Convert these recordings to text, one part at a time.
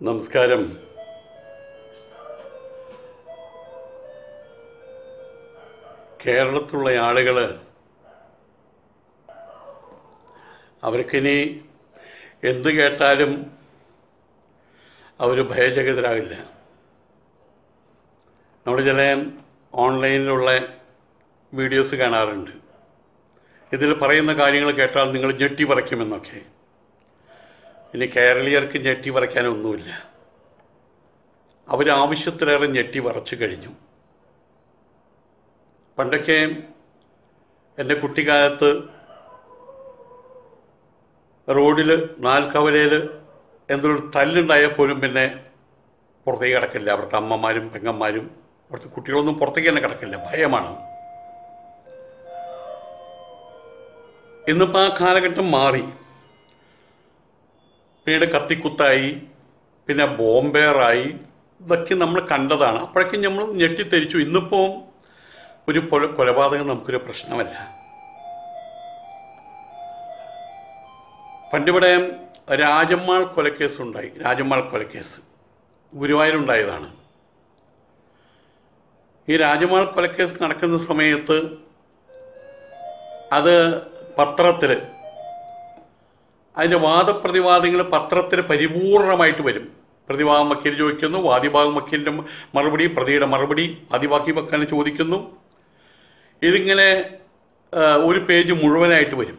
നമസ്കാരം കേരളത്തിലുള്ള ആളുകൾ അവർക്കിനി എന്ത് കേട്ടാലും അവർ ഭയചകിതരാകില്ല നമ്മൾ ചില ഓൺലൈനിലുള്ള വീഡിയോസ് കാണാറുണ്ട് ഇതിൽ പറയുന്ന കാര്യങ്ങൾ കേട്ടാൽ നിങ്ങൾ ഞെട്ടി പറിക്കുമെന്നൊക്കെ ഇനി കേരളീയർക്ക് ഞെട്ടി പറിക്കാനൊന്നുമില്ല അവർ ആവശ്യത്തിലേറെ ഞെട്ടി പറിച്ചു കഴിഞ്ഞു പണ്ടൊക്കെ എൻ്റെ കുട്ടിക്കാലത്ത് റോഡിൽ നാൽക്കവലയിൽ എന്തൊരു തല്ലുണ്ടായാൽ പോലും പിന്നെ പുറത്തേക്ക് കിടക്കില്ല അവിടുത്തെ അമ്മമാരും പെങ്ങന്മാരും അവിടുത്തെ കുട്ടികളൊന്നും പുറത്തേക്ക് തന്നെ കിടക്കില്ല ഭയമാണ് ഇന്നിപ്പോൾ ആ കാലഘട്ടം മാറി പിന്നീട് കത്തിക്കുത്തായി പിന്നെ ബോംബേറായി ഇതൊക്കെ നമ്മൾ കണ്ടതാണ് അപ്പോഴേക്കും നമ്മൾ ഞെട്ടിത്തെരിച്ചു ഇന്നിപ്പോൾ ഒരു കൊല കൊലപാതകം നമുക്കൊരു പ്രശ്നമല്ല പണ്ടിവിടെ രാജമ്മാൾ കൊലക്കേസ് ഉണ്ടായി രാജമ്മാൾ കൊലക്കേസ് ഗുരുവായൂരുണ്ടായതാണ് ഈ രാജമാൾ കൊലക്കേസ് നടക്കുന്ന സമയത്ത് അത് പത്രത്തിൽ അതിൻ്റെ വാദപ്രതിവാദങ്ങൾ പത്രത്തിൽ പരിപൂർണമായിട്ട് വരും പ്രതിഭാഗം വക്കീൽ ചോദിക്കുന്നു വാദിഭാഗം വക്കീലിൻ്റെ മറുപടി പ്രതിയുടെ മറുപടി വാദിഭാഗി വക്കീലിനെ ചോദിക്കുന്നു ഇതിങ്ങനെ ആ, ഒരു പേജ് മുഴുവനായിട്ട് വരും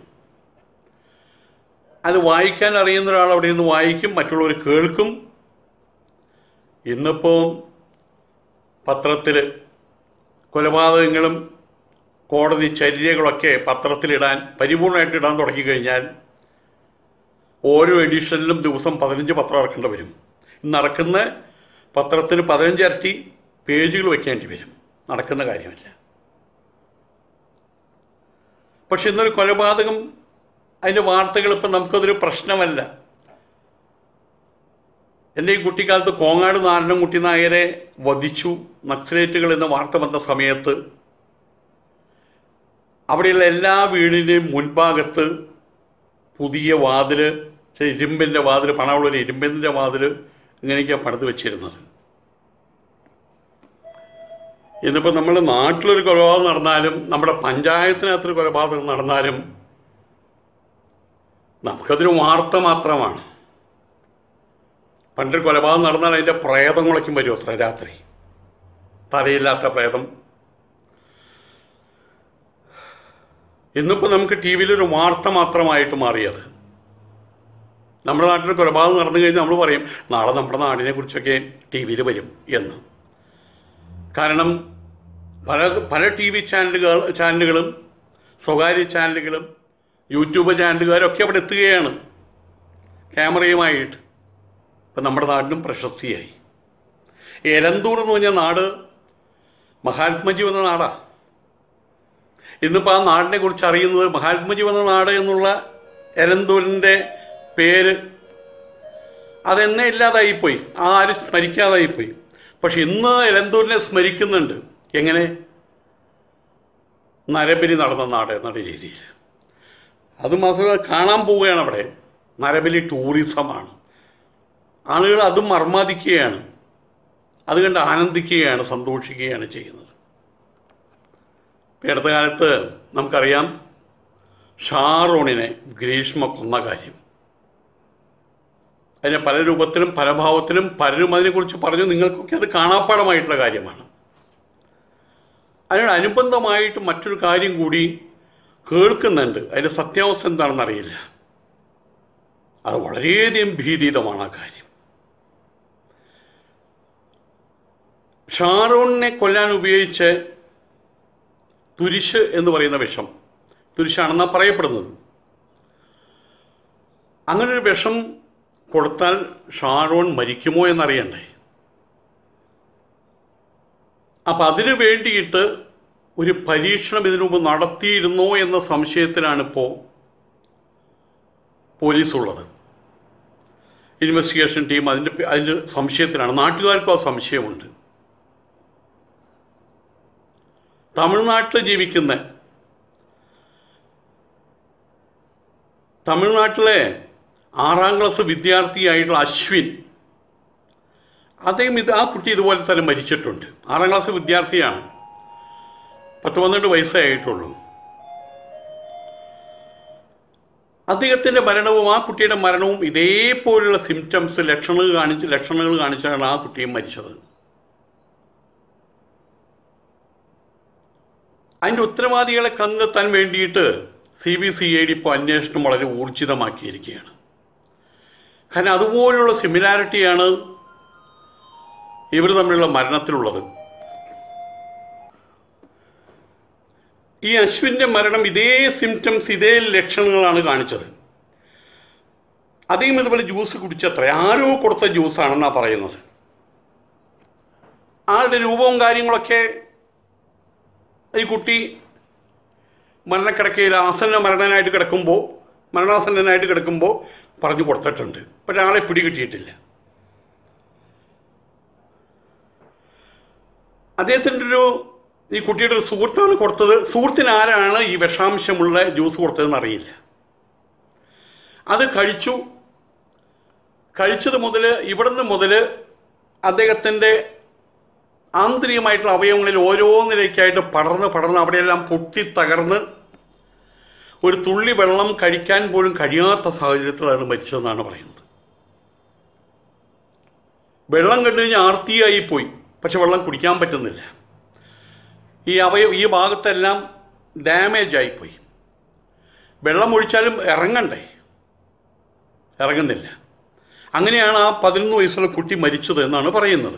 അത് വായിക്കാൻ അറിയുന്ന ഒരാൾ അവിടെ നിന്ന് വായിക്കും മറ്റുള്ളവർ കേൾക്കും ഇന്നിപ്പോൾ പത്രത്തിൽ കൊലപാതകങ്ങളും കോടതി ചര്യകളൊക്കെ പത്രത്തിലിടാൻ പരിപൂർണമായിട്ട് ഇടാൻ തുടങ്ങിക്കഴിഞ്ഞാൽ ഓരോ എഡിഷനിലും ദിവസം പതിനഞ്ച് പത്രം ഇറക്കേണ്ടി വരും ഇന്ന് ഇറക്കുന്ന പത്രത്തിന് പതിനഞ്ച് ഇരട്ടി പേജുകൾ വെക്കേണ്ടി വരും നടക്കുന്ന കാര്യമല്ല പക്ഷെ ഇന്നൊരു കൊലപാതകം അതിൻ്റെ വാർത്തകൾ ഇപ്പം നമുക്കതൊരു പ്രശ്നമല്ല എൻ്റെ ഈ കുട്ടിക്കാലത്ത് കോങ്ങാട് നാരായണൻകുട്ടി നായരെ വധിച്ചു നക്സലേറ്റുകൾ എന്ന വാർത്ത വന്ന സമയത്ത് അവിടെയുള്ള എല്ലാ വീടിൻ്റെയും മുൻഭാഗത്ത് പുതിയ വാതില് ചെ- ഇരുമ്പിൻ്റെ വാതിൽ പണമുള്ളൊരു ഇരുമ്പിൻ്റെ വാതിൽ ഇങ്ങനെയൊക്കെയാണ് പണിത് വെച്ചിരുന്നത് ഇന്നിപ്പോൾ നമ്മുടെ നാട്ടിലൊരു കൊലപാതകം നടന്നാലും നമ്മുടെ പഞ്ചായത്തിനകത്തൊരു കൊലപാതകം നടന്നാലും നമുക്കതൊരു വാർത്ത മാത്രമാണ് പണ്ടൊരു കൊലപാതകം നടന്നാൽ അതിൻ്റെ പ്രേതങ്ങളൊക്കെ വരും അത്ര രാത്രി തലയില്ലാത്ത പ്രേതം ഇന്നിപ്പോൾ നമുക്ക് ടി വിയിലൊരു വാർത്ത മാത്രമായിട്ട് മാറിയത് നമ്മുടെ നാട്ടിൽ കൊലപാതകം നടന്നു കഴിഞ്ഞാൽ നമ്മൾ പറയും നാളെ നമ്മുടെ നാടിനെ കുറിച്ചൊക്കെ ടി വിയിൽ വരും എന്ന് കാരണം പല പല ടി വി ചാനലുകൾ ചാനലുകളും സ്വകാര്യ ചാനലുകളും യൂട്യൂബ് ചാനലുകാരൊക്കെ അവിടെ എത്തുകയാണ് ക്യാമറയുമായിട്ട് ഇപ്പം നമ്മുടെ നാടിനും പ്രശസ്തിയായി എലന്തൂർ എന്ന് പറഞ്ഞ നാട് മഹാത്മജി വന്ന നാടാ ഇന്നിപ്പോൾ ആ നാടിനെ കുറിച്ച് അറിയുന്നത് മഹാത്മജി വന്ന നാട് എന്നുള്ള എലന്തൂരിൻ്റെ പേര് അതെന്നേ ഇല്ലാതായിപ്പോയി ആരും സ്മരിക്കാതായിപ്പോയി പക്ഷെ ഇന്ന് എലന്തൂരിനെ സ്മരിക്കുന്നുണ്ട് എങ്ങനെ നരബലി നടന്ന നാട് എന്നുള്ള രീതിയിൽ അത് മാത്രമല്ല കാണാൻ പോവുകയാണ് അവിടെ നരബലി ടൂറിസമാണ് ആളുകൾ അതും മർമാദിക്കുകയാണ് അത് കണ്ട് ആനന്ദിക്കുകയാണ് സന്തോഷിക്കുകയാണ് ചെയ്യുന്നത് ഇപ്പം ഈ അടുത്ത കാലത്ത് നമുക്കറിയാം ഷാറോണിനെ ഗ്രീഷ്മ കൊന്ന കാര്യം അതിനെ പല രൂപത്തിലും പല ഭാവത്തിലും പലരും അതിനെക്കുറിച്ച് പറഞ്ഞു നിങ്ങൾക്കൊക്കെ അത് കാണാപ്പാടമായിട്ടുള്ള കാര്യമാണ് അതിനോടനുബന്ധമായിട്ട് മറ്റൊരു കാര്യം കൂടി കേൾക്കുന്നുണ്ട് അതിൻ്റെ സത്യാവസ്ഥ എന്താണെന്ന് അറിയില്ല അത് വളരെയധികം ഭീതിതമാണ് ആ കാര്യം ഷാറോണിനെ കൊല്ലാൻ ഉപയോഗിച്ച് തുരിശ് എന്ന് പറയുന്ന വിഷം തുരിശാണെന്നാണ് പറയപ്പെടുന്നത് അങ്ങനെ ഒരു വിഷം കൊടുത്താൽ ഷാറോൺ മരിക്കുമോ എന്നറിയണ്ടേ അപ്പം അതിനു വേണ്ടിയിട്ട് ഒരു പരീക്ഷണം ഇതിനു മുമ്പ് നടത്തിയിരുന്നോ എന്ന സംശയത്തിലാണിപ്പോൾ പോലീസുള്ളത് ഇൻവെസ്റ്റിഗേഷൻ ടീം അതിൻ്റെ പേ- അതിൻ്റെ സംശയത്തിലാണ് നാട്ടുകാർക്കും ആ സംശയമുണ്ട് തമിഴ്നാട്ടിൽ ജീവിക്കുന്ന തമിഴ്നാട്ടിലെ ആറാം ക്ലാസ് വിദ്യാർത്ഥിയായിട്ടുള്ള അശ്വിൻ അദ്ദേഹം ഇത് ആ കുട്ടി ഇതുപോലെ തന്നെ മരിച്ചിട്ടുണ്ട് ആറാം ക്ലാസ് വിദ്യാർത്ഥിയാണ് പത്ത് പന്ത്രണ്ട് വയസ്സേ ആയിട്ടുള്ളൂ അദ്ദേഹത്തിൻ്റെ മരണവും ആ കുട്ടിയുടെ മരണവും ഇതേപോലുള്ള സിംറ്റംസ് ലക്ഷണങ്ങൾ കാണിച്ച് ലക്ഷണങ്ങൾ കാണിച്ചാണ് ആ കുട്ടിയും മരിച്ചത് അതിൻ്റെ ഉത്തരവാദികളെ കണ്ടെത്താൻ വേണ്ടിയിട്ട് C B C I D ഇപ്പോൾ അന്വേഷണം വളരെ ഊർജിതമാക്കിയിരിക്കുകയാണ് കാരണം അതുപോലുള്ള സിമിലാരിറ്റിയാണ് ഇവർ തമ്മിലുള്ള മരണത്തിലുള്ളത് ഈ അശ്വിൻ്റെ മരണം ഇതേ സിംറ്റംസ് ഇതേ ലക്ഷണങ്ങളാണ് കാണിച്ചത് അദ്ദേഹം ഇതുപോലെ ജ്യൂസ് കുടിച്ചത്ര ആരോ കൊടുത്ത ജ്യൂസാണെന്നാണ് പറയുന്നത് ആളുടെ രൂപവും കാര്യങ്ങളൊക്കെ ഈ കുട്ടി മരണക്കിടക്കയിൽ ആസന്ന മരണനായിട്ട് കിടക്കുമ്പോൾ മരണാസന്നനായിട്ട് കിടക്കുമ്പോൾ പറഞ്ഞു കൊടുത്തിട്ടുണ്ട് പക്ഷെ ആളെ പിടികിട്ടിയിട്ടില്ല അദ്ദേഹത്തിൻ്റെ ഒരു ഈ കുട്ടിയുടെ ഒരു സുഹൃത്താണ് കൊടുത്തത് സുഹൃത്തിന് ആരാണ് ഈ വിഷാംശമുള്ള ജ്യൂസ് കൊടുത്തതെന്ന് അറിയില്ല അത് കഴിച്ചു കഴിച്ചത് മുതൽ ഇവിടുന്ന് മുതൽ അദ്ദേഹത്തിൻ്റെ ആന്തരികമായിട്ടുള്ള അവയവങ്ങളിൽ ഓരോന്നിലേക്കായിട്ട് പടർന്ന് പടർന്ന് അവിടെയെല്ലാം പൊട്ടി തകർന്ന് ഒരു തുള്ളി വെള്ളം കഴിക്കാൻ പോലും കഴിയാത്ത സാഹചര്യത്തിലാണ് മരിച്ചതെന്നാണ് പറയുന്നത് വെള്ളം കണ്ടു കഴിഞ്ഞാൽ ആർത്തിയായി പോയി പക്ഷെ വെള്ളം കുടിക്കാൻ പറ്റുന്നില്ല ഈ അവയവ ഈ ഭാഗത്തെല്ലാം ഡാമേജ് ആയിപ്പോയി വെള്ളം ഒഴിച്ചാലും ഇറങ്ങണ്ടേ ഇറങ്ങുന്നില്ല അങ്ങനെയാണ് ആ പതിനൊന്ന് വയസ്സുള്ള കുട്ടി മരിച്ചത് എന്നാണ് പറയുന്നത്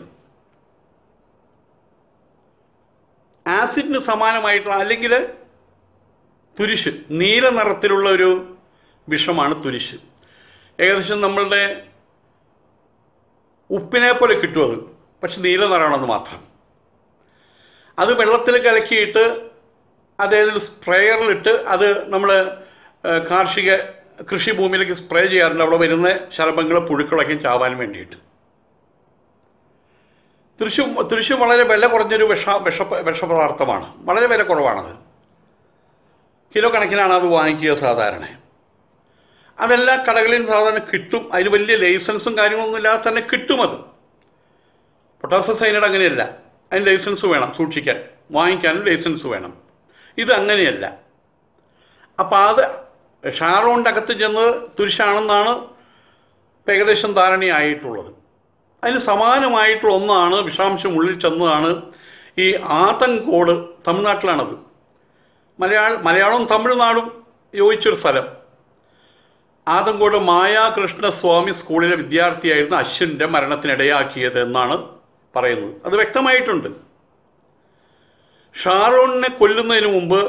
ആസിഡിന് സമാനമായിട്ടുള്ള അല്ലെങ്കിൽ തുരിശ് നീല നിറത്തിലുള്ള ഒരു വിഷമാണ് തുരിശ് ഏകദേശം നമ്മളുടെ ഉപ്പിനെ പോലെ കിട്ടും അത് പക്ഷെ നീല നിറമാണെന്ന് മാത്രം അത് വെള്ളത്തിൽ കലക്കിയിട്ട് അതേതിൽ സ്പ്രേയറിലിട്ട് അത് നമ്മൾ കാർഷിക കൃഷിഭൂമിയിലേക്ക് സ്പ്രേ ചെയ്യാറുണ്ട് അവിടെ വരുന്ന ശലഭങ്ങൾ പുഴുക്കളൊക്കെ ചാവാൻ വേണ്ടിയിട്ട് തൃശ്ശൂർ തൃശ്ശൂർ വളരെ വില കുറഞ്ഞൊരു വിഷ വിഷ വിഷപദാർത്ഥമാണ് വളരെ വില കുറവാണത് കിലോ കണക്കിനാണ് അത് വാങ്ങിക്കുക സാധാരണ അതെല്ലാ കടകളിലും സാധാരണ കിട്ടും അതിന് വലിയ ലൈസൻസും കാര്യങ്ങളൊന്നും ഇല്ലാതെ തന്നെ കിട്ടും അത് പൊട്ടാസ്യം സൈനൈഡ് അങ്ങനെയല്ല അതിന് ലൈസൻസ് വേണം സൂക്ഷിക്കാൻ വാങ്ങിക്കാനും ലൈസൻസ് വേണം ഇത് അങ്ങനെയല്ല അപ്പോൾ അത് ഷാറോണിൻ്റെ അകത്ത് ചെന്ന് തുരിശാണെന്നാണ് ഇപ്പം ഏകദേശം ധാരണയായിട്ടുള്ളത് അതിന് സമാനമായിട്ടുള്ള ഒന്നാണ് വിഷാംശം ഉള്ളിൽ ചെന്നതാണ് ഈ ആതങ്കോട് തമിഴ്നാട്ടിലാണത് മലയാള മലയാളവും തമിഴ്നാടും യോജിച്ചൊരു സ്ഥലം ആതങ്കോട് മായാകൃഷ്ണസ്വാമി സ്കൂളിലെ വിദ്യാർത്ഥിയായിരുന്ന അശ്വിൻ്റെ മരണത്തിനിടയാക്കിയത് എന്നാണ് പറയുന്നത് അത് വ്യക്തമായിട്ടുണ്ട് ഷാറോണിനെ കൊല്ലുന്നതിന് മുമ്പ്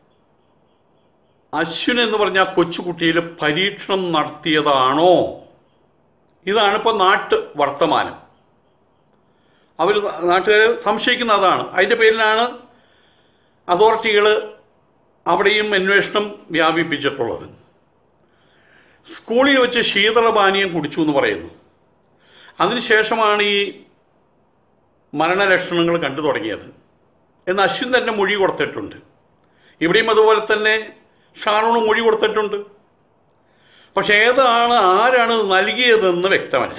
അശ്വിൻ എന്ന് പറഞ്ഞ ആ കൊച്ചുകുട്ടിയിൽ പരീക്ഷണം നടത്തിയതാണോ ഇതാണ് ഇപ്പോൾ നാട്ട് വർത്തമാനം അവർ നാട്ടുകാർ സംശയിക്കുന്ന അതാണ് അതിൻ്റെ പേരിലാണ് അതോറിറ്റികൾ അവിടെയും അന്വേഷണം വ്യാപിപ്പിച്ചിട്ടുള്ളത് സ്കൂളിൽ വെച്ച് ശീതളപാനീയം കുടിച്ചു എന്ന് പറയുന്നു അതിനുശേഷമാണ് ഈ മരണലക്ഷണങ്ങൾ കണ്ടു തുടങ്ങിയത് എന്ന് അശ്വിൻ തന്നെ മൊഴി കൊടുത്തിട്ടുണ്ട് ഇവിടെയും അതുപോലെ തന്നെ ഷാറൂണ് മൊഴി കൊടുത്തിട്ടുണ്ട് പക്ഷെ ഏതാണ് ആരാണ് നൽകിയതെന്ന് വ്യക്തമല്ല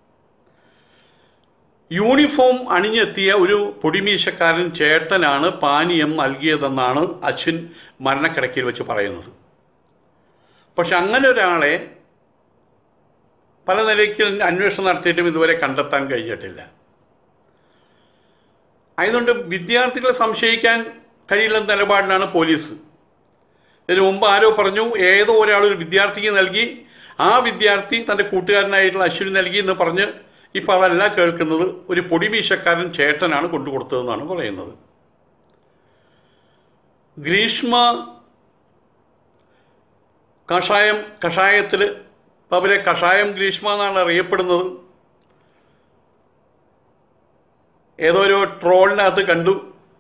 യൂണിഫോം അണിഞ്ഞെത്തിയ ഒരു പൊടിമീശക്കാരൻ ചേട്ടനാണ് പാനീയം നൽകിയതെന്നാണ് അശ്വിൻ മരണക്കിടക്കയിൽ വെച്ച് പറയുന്നത് പക്ഷെ അങ്ങനെ ഒരാളെ പല നിലയ്ക്ക് അന്വേഷണം നടത്തിയിട്ടും ഇതുവരെ കണ്ടെത്താൻ കഴിഞ്ഞിട്ടില്ല അതുകൊണ്ട് വിദ്യാർത്ഥികളെ സംശയിക്കാൻ കഴിയില്ലെന്ന നിലപാടിലാണ് പോലീസ് ഇതിനു മുമ്പ് ആരോ പറഞ്ഞു ഏതോ ഒരാൾ ഒരു വിദ്യാർത്ഥിക്ക് നൽകി ആ വിദ്യാർത്ഥി തൻ്റെ കൂട്ടുകാരനായിട്ടുള്ള അശ്വിനി നൽകി എന്ന് പറഞ്ഞ് ഇപ്പം അതല്ല കേൾക്കുന്നത് ഒരു പൊടിമീശക്കാരൻ ചേട്ടനാണ് കൊണ്ടുകൊടുത്തതെന്നാണ് പറയുന്നത് ഗ്രീഷ്മ കഷായം കഷായത്തിൽ അവരെ കഷായം ഗ്രീഷ്മ എന്നാണ് അറിയപ്പെടുന്നത് ഏതോ ഒരു ട്രോളിനകത്ത് കണ്ടു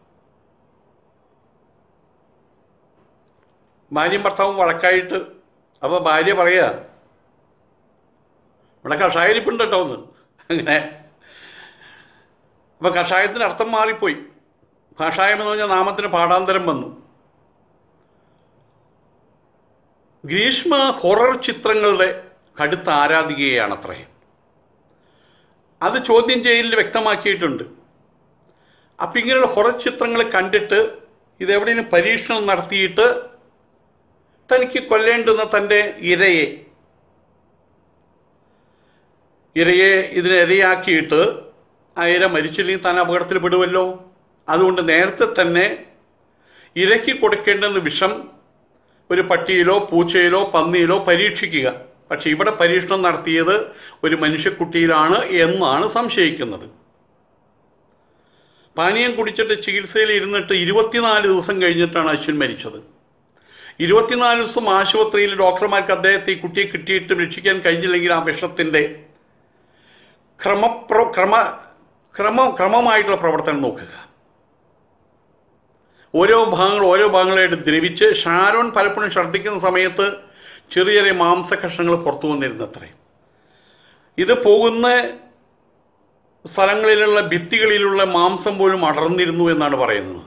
ഭാര്യയും ഭർത്താവും വഴക്കായിട്ട് അപ്പോൾ ഭാര്യ പറയുക ഇവിടെ കഷായരിപ്പുണ്ട് കേട്ടോ ഒന്ന് അങ്ങനെ അപ്പോൾ കഷായത്തിന് അർത്ഥം മാറിപ്പോയി കഷായം എന്ന് പറഞ്ഞാൽ നാമത്തിന് പാഠാന്തരം വന്നു ഗ്രീഷ്മ ഹൊറർ ചിത്രങ്ങളുടെ കടുത്ത ആരാധികയാണത്രേ അത് ചോദ്യം ചെയ്യലിൽ വ്യക്തമാക്കിയിട്ടുണ്ട് അപ്പം ഇങ്ങനെയുള്ള കുറേ ചിത്രങ്ങൾ കണ്ടിട്ട് ഇതെവിടെയും പരീക്ഷണം നടത്തിയിട്ട് തനിക്ക് കൊല്ലേണ്ടുന്ന തൻ്റെ ഇരയെ ഇരയെ ഇതിനെ ഇരയാക്കിയിട്ട് ആ ഇര മരിച്ചില്ലെങ്കിൽ താൻ അപകടത്തിൽ പെടുമല്ലോ അതുകൊണ്ട് നേരത്തെ തന്നെ ഇരയ്ക്ക് കൊടുക്കേണ്ടുന്ന വിഷം ഒരു പട്ടിയിലോ പൂച്ചയിലോ പന്നിയിലോ പരീക്ഷിക്കുക പക്ഷെ ഇവിടെ പരീക്ഷണം നടത്തിയത് ഒരു മനുഷ്യക്കുട്ടിയിലാണ് എന്നാണ് സംശയിക്കുന്നത് പാനീയം കുടിച്ചിട്ട് ചികിത്സയിൽ ഇരുന്നിട്ട് ഇരുപത്തിനാല് ദിവസം കഴിഞ്ഞിട്ടാണ് അശ്വിൻ മരിച്ചത് ഇരുപത്തിനാല് ദിവസം ആശുപത്രിയിൽ ഡോക്ടർമാർക്ക് അദ്ദേഹത്തെ ഈ കുട്ടിയെ കിട്ടിയിട്ട് രക്ഷിക്കാൻ കഴിഞ്ഞില്ലെങ്കിൽ ആ വിഷത്തിൻ്റെ ക്രമപ്ര ക്രമ ക്രമ ക്രമമായിട്ടുള്ള പ്രവർത്തനം നോക്കുക ഓരോ ഭാഗങ്ങൾ ഓരോ ഭാഗങ്ങളായിട്ട് ദ്രവിച്ച് ഷാരോൺ പലപ്പോഴും ഛർദ്ദിക്കുന്ന സമയത്ത് ചെറിയ ചെറിയ മാംസകഷ്ണങ്ങൾ പുറത്തു വന്നിരുന്നത്രേ ഇത് പോകുന്ന സ്ഥലങ്ങളിലുള്ള ഭിത്തികളിലുള്ള മാംസം പോലും അടർന്നിരുന്നു എന്നാണ് പറയുന്നത്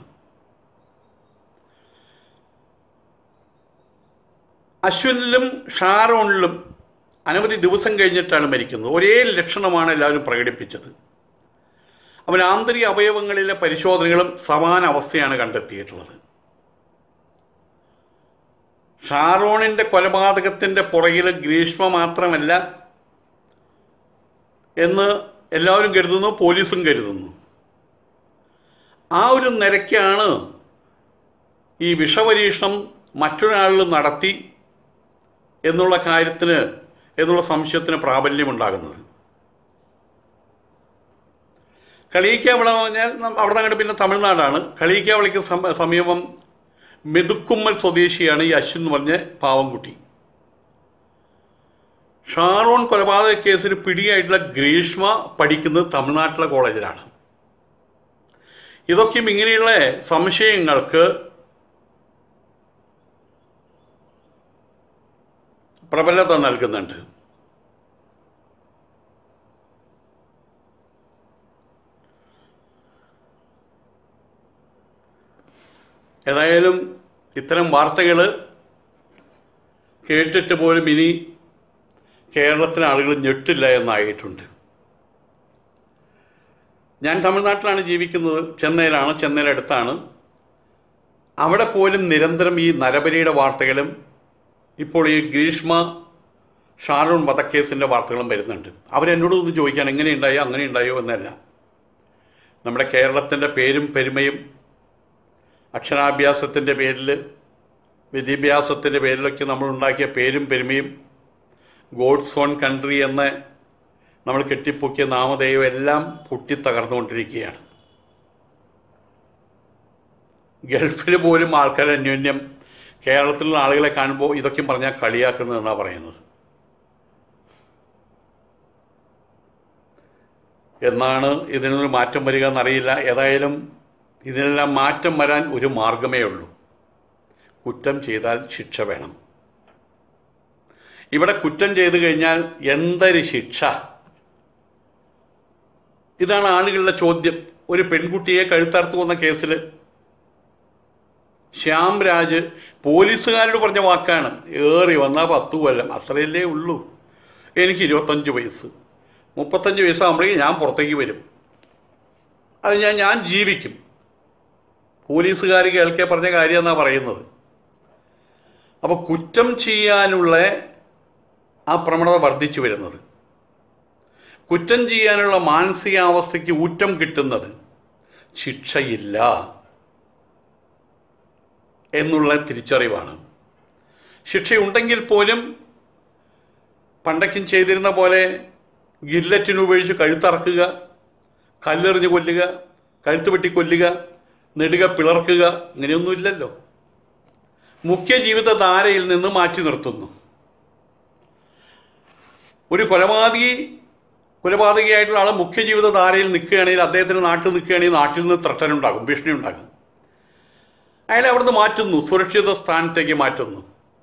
അശ്വിനിലും ഷാരോണിലും അനവധി ദിവസം കഴിഞ്ഞിട്ടാണ് മരിക്കുന്നത് ഒരേ ലക്ഷണമാണ് എല്ലാവരും പ്രകടിപ്പിച്ചത് അവൻ ആന്തരിക അവയവങ്ങളിലെ പരിശോധനകളും സമാന അവസ്ഥയാണ് കണ്ടെത്തിയിട്ടുള്ളത് ഷാറോണിന്റെ കൊലപാതകത്തിന്റെ പുറകിൽ ഗ്രീഷ്മ മാത്രമല്ല എന്ന് എല്ലാവരും കരുതുന്നു പോലീസും കരുതുന്നു ആ ഒരു നിരക്കാണ് ഈ വിഷപരീക്ഷണം മറ്റൊരാളിൽ നടത്തി എന്നുള്ള കാര്യത്തിന് എന്നുള്ള സംശയത്തിന് പ്രാബല്യമുണ്ടാകുന്നത് കളിയിക്കാവിള എന്ന് പറഞ്ഞാൽ നം- അവിടെ നിന്ന് പിന്നെ തമിഴ്നാടാണ് കളിയിക്കാവിളയ്ക്ക് സം- സമീപം മെതുക്കുമ്മൽ സ്വദേശിയാണ് ഈ അശ്വിൻ എന്ന് പറഞ്ഞ പാവംകുട്ടി ഷാറോൺ കൊലപാതക കേസിന് പിടിയായിട്ടുള്ള ഗ്രീഷ്മ പഠിക്കുന്നത് തമിഴ്നാട്ടിലെ കോളേജിലാണ് ഇതൊക്കെയും ഇങ്ങനെയുള്ള സംശയങ്ങൾക്ക് പ്രബലത നൽകുന്നുണ്ട് ഏതായാലും ഇത്തരം വാർത്തകൾ കേട്ടിട്ട് പോലും ഇനി കേരളത്തിലെ ആളുകൾ ഞെട്ടില്ല എന്നായിട്ടുണ്ട് ഞാൻ തമിഴ്നാട്ടിലാണ് ജീവിക്കുന്നത് ചെന്നൈയിലാണ് ചെന്നൈയിലടുത്താണ് അവിടെ പോലും നിരന്തരം ഈ നരബലിയുടെ വാർത്തകളും ഇപ്പോൾ ഈ ഗ്രീഷ്മ ഷാരൂൺ വധക്കേസിൻ്റെ വാർത്തകളും വരുന്നുണ്ട് അവരെന്നോട് ഒന്ന് ചോദിക്കാൻ എങ്ങനെയുണ്ടായോ അങ്ങനെ ഉണ്ടായോ എന്നല്ല നമ്മുടെ കേരളത്തിൻ്റെ പേരും പെരുമയും അക്ഷരാഭ്യാസത്തിൻ്റെ പേരിൽ വിദ്യാഭ്യാസത്തിൻ്റെ പേരിലൊക്കെ നമ്മൾ ഉണ്ടാക്കിയ പേരും പെരുമയും ഗോഡ്സ് ഓൺ കൺട്രി എന്ന നമ്മൾ കെട്ടിപ്പൊക്കിയ നാമധേയം എല്ലാം പൊട്ടിത്തകർന്നുകൊണ്ടിരിക്കുകയാണ് ഗൾഫിൽ പോലും ആൾക്കാർ അന്യോന്യം കേരളത്തിലുള്ള ആളുകളെ കാണുമ്പോൾ ഇതൊക്കെ പറഞ്ഞാൽ കളിയാക്കുന്നതെന്നാണ് പറയുന്നത് എന്നാണ് ഇതിനൊരു മാറ്റം വരിക എന്നറിയില്ല ഏതായാലും ഇതിനെല്ലാം മാറ്റം വരാൻ ഒരു മാർഗമേ ഉള്ളൂ കുറ്റം ചെയ്താൽ ശിക്ഷ വേണം ഇവിടെ കുറ്റം ചെയ്തു കഴിഞ്ഞാൽ എന്തൊരു ശിക്ഷ ഇതാണ് ആളുകളുടെ ചോദ്യം ഒരു പെൺകുട്ടിയെ കഴുത്തറുത്ത് കൊന്ന കേസിൽ ശ്യാം രാജ് പോലീസുകാരോട് പറഞ്ഞ വാക്കാണ് ഏറി വന്നാൽ പത്ത് കൊല്ലം അത്രയല്ലേ ഉള്ളൂ എനിക്ക് ഇരുപത്തഞ്ച് വയസ്സ് മുപ്പത്തഞ്ച് വയസ്സാകുമ്പോഴേക്കും ഞാൻ പുറത്തേക്ക് വരും അത് ഞാൻ ഞാൻ ജീവിക്കും പോലീസുകാർ കേൾക്കെ പറഞ്ഞ കാര്യമെന്നാണ് പറയുന്നത് അപ്പോൾ കുറ്റം ചെയ്യാനുള്ള ആ പ്രവണത വർദ്ധിച്ചു വരുന്നത് കുറ്റം ചെയ്യാനുള്ള മാനസികാവസ്ഥയ്ക്ക് ഊറ്റം കിട്ടുന്നത് ശിക്ഷയില്ല എന്നുള്ള തിരിച്ചറിവാണ് ശിക്ഷയുണ്ടെങ്കിൽ പോലും പണ്ടൊക്കെ ചെയ്തിരുന്ന പോലെ ഗില്ലറ്റിന് ഉപയോഗിച്ച് കഴുത്തറക്കുക കല്ലെറിഞ്ഞ് കൊല്ലുക കഴുത്ത് വെട്ടി കൊല്ലുക നെടുക പിളർക്കുക ഇങ്ങനെയൊന്നുമില്ലല്ലോ മുഖ്യ ജീവിതധാരയിൽ നിന്ന് മാറ്റി നിർത്തുന്നു ഒരു കൊലപാതകി കൊലപാതകിയായിട്ടുള്ള ആൾ മുഖ്യ ജീവിതധാരയിൽ നിൽക്കുകയാണെങ്കിൽ അദ്ദേഹത്തിന് നാട്ടിൽ നിൽക്കുകയാണെങ്കിൽ നാട്ടിൽ നിന്ന് ത്രട്ടനുണ്ടാകും ഭീഷണി ഉണ്ടാകും അയാളെ അവിടുന്ന് മാറ്റുന്നു സുരക്ഷിത സ്ഥാനത്തേക്ക് മാറ്റുന്നു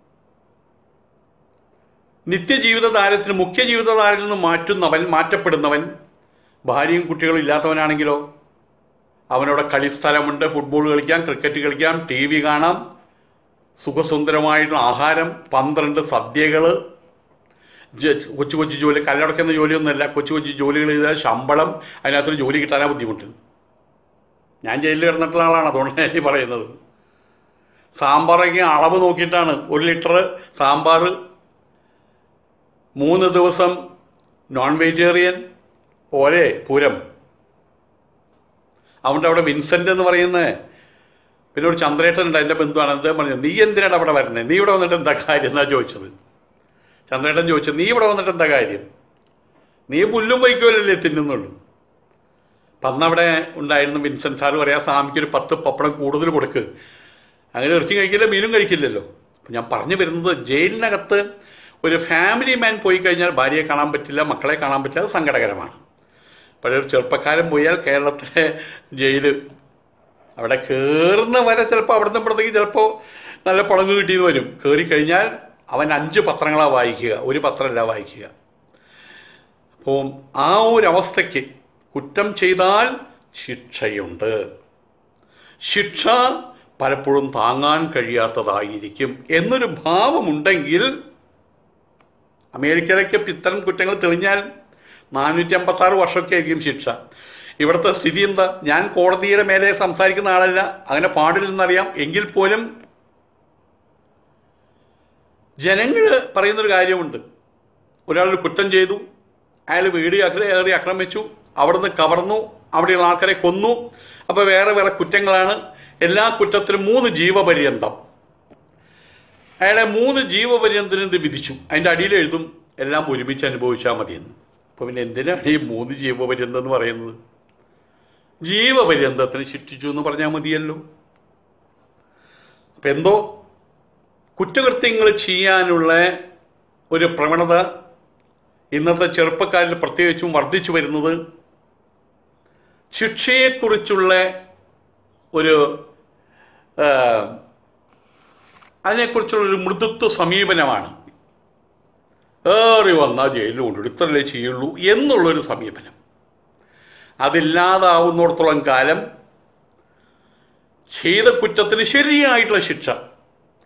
നിത്യജീവിതധാരത്തിന് മുഖ്യ ജീവിതധാരയിൽ നിന്ന് മാറ്റുന്നവൻ മാറ്റപ്പെടുന്നവൻ ഭാര്യയും കുട്ടികളും ഇല്ലാത്തവനാണെങ്കിലോ അവനവിടെ കളിസ്ഥലമുണ്ട് ഫുട്ബോൾ കളിക്കാം ക്രിക്കറ്റ് കളിക്കാം ടി വി കാണാം സുഖസുന്ദരമായിട്ടുള്ള ആഹാരം പന്ത്രണ്ട് സദ്യകൾ ജ- കൊച്ചു കൊച്ചു ജോലി കല്ലടക്കുന്ന ജോലിയൊന്നുമല്ല കൊച്ചു കൊച്ചു ജോലികൾ ചെയ്താൽ ശമ്പളം അതിനകത്തൊരു ജോലി കിട്ടാനാ ബുദ്ധിമുട്ട് ഞാൻ ജയിലിൽ കിടന്നിട്ടുള്ള ആളാണ് അതുകൊണ്ടാണ് ഞാൻ ഈ പറയുന്നത് സാമ്പാറൊക്കെ അളവ് നോക്കിയിട്ടാണ് ഒരു ലിറ്റർ സാമ്പാർ മൂന്ന് ദിവസം നോൺ വെജിറ്റേറിയൻ പോരെ പൂരം അതുകൊണ്ട് അവിടെ വിൻസെൻ്റ് എന്ന് പറയുന്നത് പിന്നെ ഒരു ചന്ദ്രേട്ടൻ ഉണ്ട് എൻ്റെ ബന്ധുവാണ് അദ്ദേഹം പറഞ്ഞു നീ എന്തിനാണ് അവിടെ വരുന്നത് നീ ഇവിടെ വന്നിട്ട് എന്താ കാര്യം എന്നാ ചോദിച്ചത് ചന്ദ്രേട്ടൻ ചോദിച്ചു നീ ഇവിടെ വന്നിട്ട് എന്താ കാര്യം നീ പുല്ലും വൈക്കോലല്ലേ തിന്നുന്നുള്ളൂ അപ്പം അന്നവിടെ ഉണ്ടായിരുന്ന വിൻസെൻ്റ് സാറ് പറയാം സ്വാമിക്ക് ഒരു പത്ത് പപ്പടം കൂടുതൽ കൊടുക്ക് അങ്ങനെ ഇറച്ചി കഴിക്കില്ല മീനും കഴിക്കില്ലല്ലോ അപ്പം ഞാൻ പറഞ്ഞു വരുന്നത് ജയിലിനകത്ത് ഒരു ഫാമിലി മാൻ പോയി കഴിഞ്ഞാൽ ഭാര്യയെ കാണാൻ പറ്റില്ല മക്കളെ കാണാൻ പറ്റില്ല അത് സങ്കടകരമാണ് പഴയ ഒരു ചെറുപ്പക്കാരൻ പോയാൽ കേരളത്തിലെ ജയില് അവിടെ കയറുന്ന വരെ ചിലപ്പോൾ അവിടെ നിന്ന് ഇവിടത്തേക്ക് ചിലപ്പോൾ നല്ല പളങ്ങ് കിട്ടിയെന്ന് വരും കയറി കഴിഞ്ഞാൽ അവൻ അഞ്ച് പത്രങ്ങളാണ് വായിക്കുക ഒരു പത്രമല്ല വായിക്കുക അപ്പോൾ ആ ഒരു അവസ്ഥയ്ക്ക് കുറ്റം ചെയ്താൽ ശിക്ഷയുണ്ട് ശിക്ഷ പലപ്പോഴും താങ്ങാൻ കഴിയാത്തതായിരിക്കും എന്നൊരു ഭാവമുണ്ടെങ്കിൽ അമേരിക്കയിലേക്ക് ഇത്തരം കുറ്റങ്ങൾ തെളിഞ്ഞാൽ നാനൂറ്റി അമ്പത്തി ആറ് വർഷമൊക്കെ ആയിരിക്കും ശിക്ഷ ഇവിടുത്തെ സ്ഥിതി എന്താ ഞാൻ കോടതിയുടെ മേലെ സംസാരിക്കുന്ന ആളല്ല അങ്ങനെ പാടില്ലെന്നറിയാം എങ്കിൽ പോലും ജനങ്ങൾ പറയുന്നൊരു കാര്യമുണ്ട് ഒരാൾ കുറ്റം ചെയ്തു അയാൾ വീട് കയറി ആക്രമിച്ചു അവിടുന്ന് കവർന്നു അവിടെയുള്ള ആൾക്കാരെ കൊന്നു അപ്പോൾ വേറെ വേറെ കുറ്റങ്ങളാണ് എല്ലാ കുറ്റത്തിലും മൂന്ന് ജീവപര്യന്തം അയാളെ മൂന്ന് ജീവപര്യന്തത്തിന് ഇത് വിധിച്ചു അതിൻ്റെ അടിയിൽ എഴുതും എല്ലാം ഒരുമിച്ച് അനുഭവിച്ചാൽ മതിയെന്ന് അപ്പോൾ പിന്നെ എന്തിനാണ് ഈ മൂന്ന് ജീവപര്യന്തം എന്ന് പറയുന്നത് ജീവപര്യന്തത്തിന് ശിക്ഷിച്ചു എന്ന് പറഞ്ഞാൽ മതിയല്ലോ അപ്പം എന്തോ കുറ്റകൃത്യങ്ങൾ ചെയ്യാനുള്ള ഒരു പ്രവണത ഇന്നത്തെ ചെറുപ്പക്കാരിൽ പ്രത്യേകിച്ചും വർദ്ധിച്ചു വരുന്നത് ശിക്ഷയെക്കുറിച്ചുള്ള ഒരു ആ, അതിനെക്കുറിച്ചുള്ള ഒരു മൃദുത്വ സമീപനമാണ് ഏറി വന്നാൽ ജയിലിൽ കൊണ്ടുവിടും ഇത്രല്ലേ ചെയ്യുള്ളൂ എന്നുള്ളൊരു സമീപനം അതില്ലാതാവുന്നിടത്തോളം കാലം ചെയ്ത കുറ്റത്തിന് ശരിയായിട്ടുള്ള ശിക്ഷ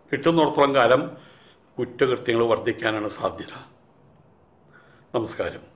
കിട്ടുന്നിടത്തോളം കാലം കുറ്റകൃത്യങ്ങൾ വർദ്ധിക്കാനാണ് സാധ്യത നമസ്കാരം